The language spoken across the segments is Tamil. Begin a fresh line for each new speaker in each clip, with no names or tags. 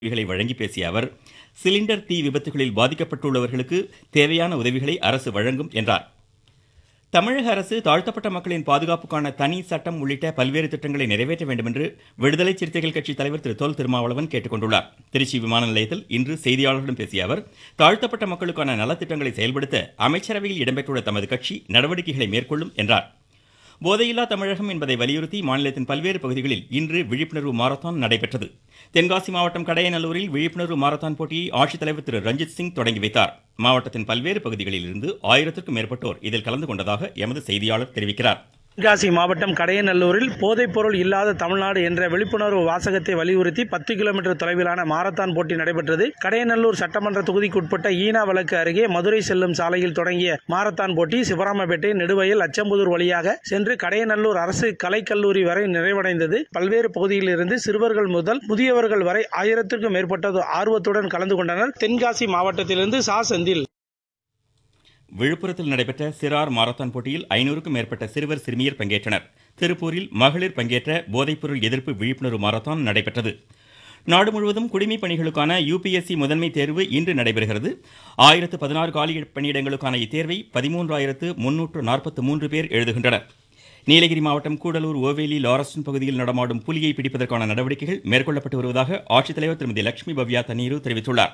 உதவிகளை வழங்கி பேசிய அவர் சிலிண்டர் தீ விபத்துகளில் பாதிக்கப்பட்டுள்ளவர்களுக்கு தேவையான உதவிகளை அரசு வழங்கும் என்றார் தமிழக அரசு தாழ்த்தப்பட்ட மக்களின் பாதுகாப்புக்கான தனி சட்டம் உள்ளிட்ட பல்வேறு திட்டங்களை நிறைவேற்ற வேண்டும் என்று விடுதலை சிறுத்தைகள் கட்சி தலைவர் திரு தொல் திருமாவளவன் கேட்டுக்கொண்டுள்ளார் திருச்சி விமான நிலையத்தில் இன்று செய்தியாளர்களிடம் பேசிய அவர் தாழ்த்தப்பட்ட மக்களுக்கான நலத்திட்டங்களை செயல்படுத்த அமைச்சரவையில் இடம்பெற்றுள்ள தமது கட்சி நடவடிக்கைகளை மேற்கொள்ளும் என்றார் போதையில்லா தமிழகம் என்பதை வலியுறுத்தி மாநிலத்தின் பல்வேறு பகுதிகளில் இன்று விழிப்புணர்வு மாரத்தான் நடைபெற்றது தென்காசி மாவட்டம் கடையநல்லூரில் விழிப்புணர்வு மாரத்தான் போட்டியை ஆட்சித்தலைவர் திரு ரஞ்சித் சிங் தொடங்கி வைத்தார் மாவட்டத்தின் பல்வேறு பகுதிகளில் இருந்து ஆயிரத்திற்கும் மேற்பட்டோர் இதில் கலந்து கொண்டதாக எமது செய்தியாளர் தெரிவிக்கிறார்
தென்காசி மாவட்டம் கடையநல்லூரில் போதைப் பொருள் இல்லாத தமிழ்நாடு என்ற விழிப்புணர்வு வாசகத்தை வலியுறுத்தி பத்து கிலோமீட்டர் தொலைவிலான மாரத்தான் போட்டி நடைபெற்றது கடையநல்லூர் சட்டமன்ற தொகுதிக்குட்பட்ட ஈனா வழக்கு அருகே மதுரை செல்லும் சாலையில் தொடங்கிய மாரத்தான் போட்டி சிவராமபேட்டை நெடுவயல் அச்சம்புதூர் வழியாக சென்று கடையநல்லூர் அரசு கலைக்கல்லூரி வரை நிறைவடைந்தது பல்வேறு பகுதியிலிருந்து சிறுவர்கள் முதல் முதியவர்கள் வரை ஆயிரத்திற்கும் மேற்பட்டது ஆர்வத்துடன் கலந்து கொண்டனர் தென்காசி மாவட்டத்திலிருந்து சா செந்தில்
விழுப்புரத்தில் நடைபெற்ற சிறார் மாரத்தான் போட்டியில் ஐநூறுக்கும் மேற்பட்ட சிறுவர் சிறுமியர் பங்கேற்றனர் திருப்பூரில் மகளிர் பங்கேற்ற போதைப்பொருள் எதிர்ப்பு விழிப்புணர்வு மாரத்தான் நடைபெற்றது நாடு முழுவதும் குடிமைப் பணிகளுக்கான யுபிஎஸ்சி முதன்மை தேர்வு இன்று நடைபெறுகிறது ஆயிரத்து பதினாறு காலி பணியிடங்களுக்கான இத்தேர்வை பதிமூன்றாயிரத்து முன்னூற்று நாற்பத்து மூன்று பேர் எழுதுகின்றனர் நீலகிரி மாவட்டம் கூடலூர் ஓவேலி லாரஸ்டன் பகுதியில் நடமாடும் புலியை பிடிப்பதற்கான நடவடிக்கைகள் மேற்கொள்ளப்பட்டு வருவதாக ஆட்சித்தலைவர் திருமதி லட்சுமி பவ்யா தண்ணீரு தெரிவித்துள்ளார்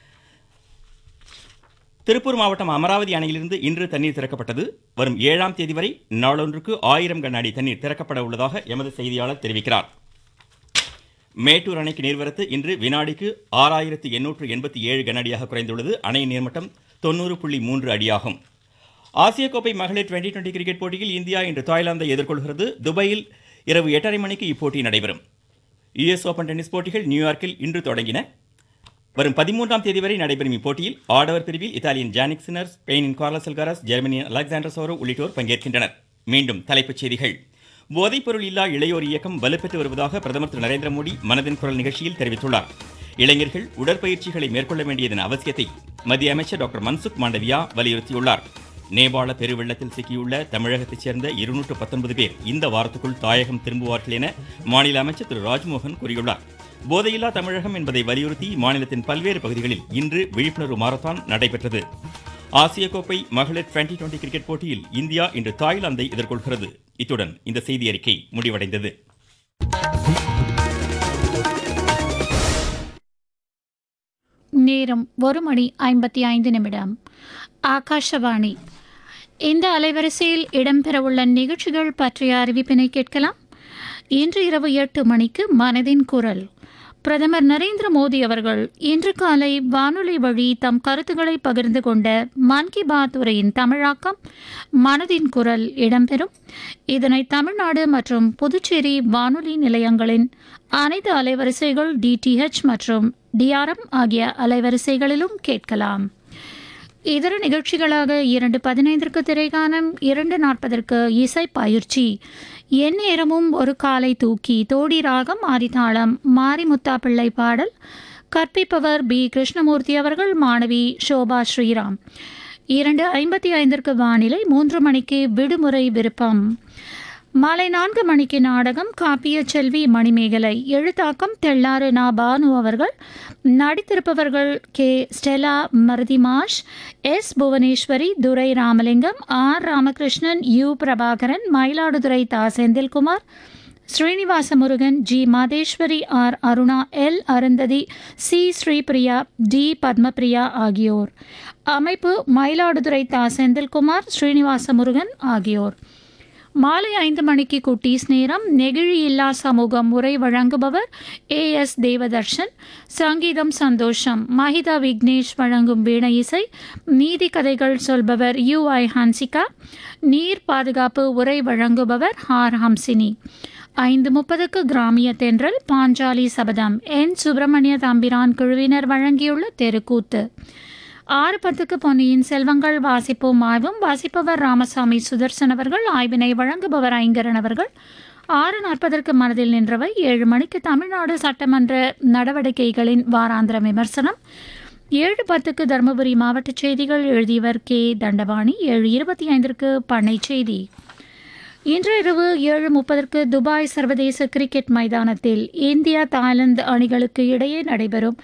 திருப்பூர் மாவட்டம் அமராவதி அணையிலிருந்து இன்று தண்ணீர் திறக்கப்பட்டது வரும் ஏழாம் தேதி வரை நாளொன்றுக்கு ஆயிரம் கன அடி தண்ணீர் திறக்கப்பட உள்ளதாக எமது செய்தியாளர் தெரிவிக்கிறார் மேட்டூர் அணைக்கு நீர்வரத்து இன்று வினாடிக்கு ஆறாயிரத்து எண்ணூற்று எண்பத்தி ஏழு கன அடியாக குறைந்துள்ளது அணையின் நீர்மட்டம் தொண்ணூறு புள்ளி மூன்று அடியாகும் ஆசிய கோப்பை மகளிர் டுவெண்டி டுவெண்டி கிரிக்கெட் போட்டியில் இந்தியா இன்று தாய்லாந்தை எதிர்கொள்கிறது துபாயில் இரவு எட்டரை மணிக்கு இப்போட்டி நடைபெறும் யுஎஸ் ஓபன் டென்னிஸ் போட்டிகள் நியூயார்க்கில் இன்று தொடங்கின வரும் பதிமூன்றாம் தேதி வரை நடைபெறும் இப்போட்டியில் ஆடவர் பிரிவில் இத்தாலியின் ஜானிக் சினர் ஸ்பெயினின் கார்லஸ் அல்காரஸ் ஜெர்மனியின் அலெக்சாண்டர் சோரோ உள்ளிட்டோர் பங்கேற்கின்றனர் மீண்டும் தலைப்புச் செய்திகள் போதைப்பொருள் இல்லா இளையோர் இயக்கம் வலுப்பெற்று வருவதாக பிரதமர் திரு நரேந்திர மோடி மனதின் குரல் நிகழ்ச்சியில் தெரிவித்துள்ளார் இளைஞர்கள் உடற்பயிற்சிகளை மேற்கொள்ள வேண்டியதன் அவசியத்தை மத்திய அமைச்சர் டாக்டர் மன்சுக் மாண்டவியா வலியுறுத்தியுள்ளார் நேபாள பெருவெள்ளத்தில் சிக்கியுள்ள தமிழகத்தைச் சேர்ந்த இருநூற்று பத்தொன்பது பேர் இந்த வாரத்துக்குள் தாயகம் திரும்புவார்கள் என மாநில அமைச்சர் திரு ராஜ்மோகன் கூறியுள்ளார் போதையில்லா தமிழகம் என்பதை வலியுறுத்தி மாநிலத்தின் பல்வேறு பகுதிகளில் இன்று விழிப்புணர்வு மாரத்தான் நடைபெற்றது ஆசிய கோப்பை மகளிர் டுவெண்டி டுவெண்டி கிரிக்கெட் போட்டியில் இந்தியா இன்று தாய்லாந்தை எதிர்கொள்கிறது இத்துடன் இந்த செய்தி அறிக்கை முடிவடைந்தது
நேரம் ஒரு மணி ஐம்பத்தி ஐந்து நிமிடம் ஆகாஷவாணி இந்த அலைவரிசையில் இடம்பெறவுள்ள நிகழ்ச்சிகள் பற்றிய அறிவிப்பினை கேட்கலாம் இன்று இரவு எட்டு மணிக்கு மனதின் குரல் பிரதமர் நரேந்திர மோடி அவர்கள் இன்று காலை வானொலி வழி தம் கருத்துக்களை பகிர்ந்து கொண்ட மன் கி பாத் உரையின் தமிழாக்கம் மனதின் குரல் இடம்பெறும் இதனை தமிழ்நாடு மற்றும் புதுச்சேரி வானொலி நிலையங்களின் அனைத்து அலைவரிசைகள் டிடிஹெச் மற்றும் டிஆர்எம் ஆகிய அலைவரிசைகளிலும் கேட்கலாம் இதர நிகழ்ச்சிகளாக இரண்டு பதினைந்திற்கு திரைகானம் இரண்டு நாற்பதற்கு இசை பயிற்சி என் நேரமும் ஒரு காலை தூக்கி தோடி ராகம் ஆரிதாளம் மாரிமுத்தா பிள்ளை பாடல் கற்பிப்பவர் பி கிருஷ்ணமூர்த்தி அவர்கள் மாணவி சோபா ஸ்ரீராம் இரண்டு ஐம்பத்தி ஐந்திற்கு வானிலை மூன்று மணிக்கு விடுமுறை விருப்பம் மாலை நான்கு மணிக்கு நாடகம் காப்பிய செல்வி மணிமேகலை எழுத்தாக்கம் தெள்ளாறு நா பானு அவர்கள் நடித்திருப்பவர்கள் கே ஸ்டெலா மருதிமாஷ் S Bhuvaneswari Durai Ramalingam R Ramakrishnan U Prabhakaran Mayiladuthurai தா Senthilkumar Srinivasa Murugan G Madheswari R Aruna L Arundhathi C Sripriya T Padmapriya ஆகியோர் அமைப்பு மயிலாடுதுறை தா செந்தில்குமார் ஸ்ரீனிவாச முருகன் ஆகியோர் மாலை ஐந்து மணிக்கு குட்டீஸ் நேரம் நெகிழி இல்லா சமூகம் உரை வழங்குபவர் ஏ எஸ் தேவதர்ஷன் சங்கீதம் சந்தோஷம் மஹிதா விக்னேஷ் வழங்கும் வீணை இசை நீதி கதைகள் சொல்பவர் யு ஐ ஹன்சிகா நீர் பாதுகாப்பு உரை வழங்குபவர் ஹார் ஹம்சினி ஐந்து முப்பதுக்கு கிராமிய தென்றல் பாஞ்சாலி சபதம் என் சுப்பிரமணிய தம்பிரான் குழுவினர் வழங்கியுள்ள தெருக்கூத்து ஆறு பத்துக்கு பொன்னியின் செல்வங்கள் வாசிப்போம் ஆய்வும் வாசிப்பவர் ராமசாமி சுதர்சன் அவர்கள் ஆய்வினை வழங்குபவர் ஐங்கரன் அவர்கள் ஆறு நாற்பதற்கு மனதில் நின்றவை ஏழு மணிக்கு தமிழ்நாடு சட்டமன்ற நடவடிக்கைகளின் வாராந்திர விமர்சனம் ஏழு பத்துக்கு தருமபுரி மாவட்ட செய்திகள் எழுதியவர் கே தண்டபாணி ஏழு இருபத்தி ஐந்திற்கு பண்ணை செய்தி இன்று இரவு ஏழு முப்பதற்கு துபாய் சர்வதேச கிரிக்கெட் மைதானத்தில் இந்தியா தாய்லாந்து அணிகளுக்கு இடையே நடைபெறும்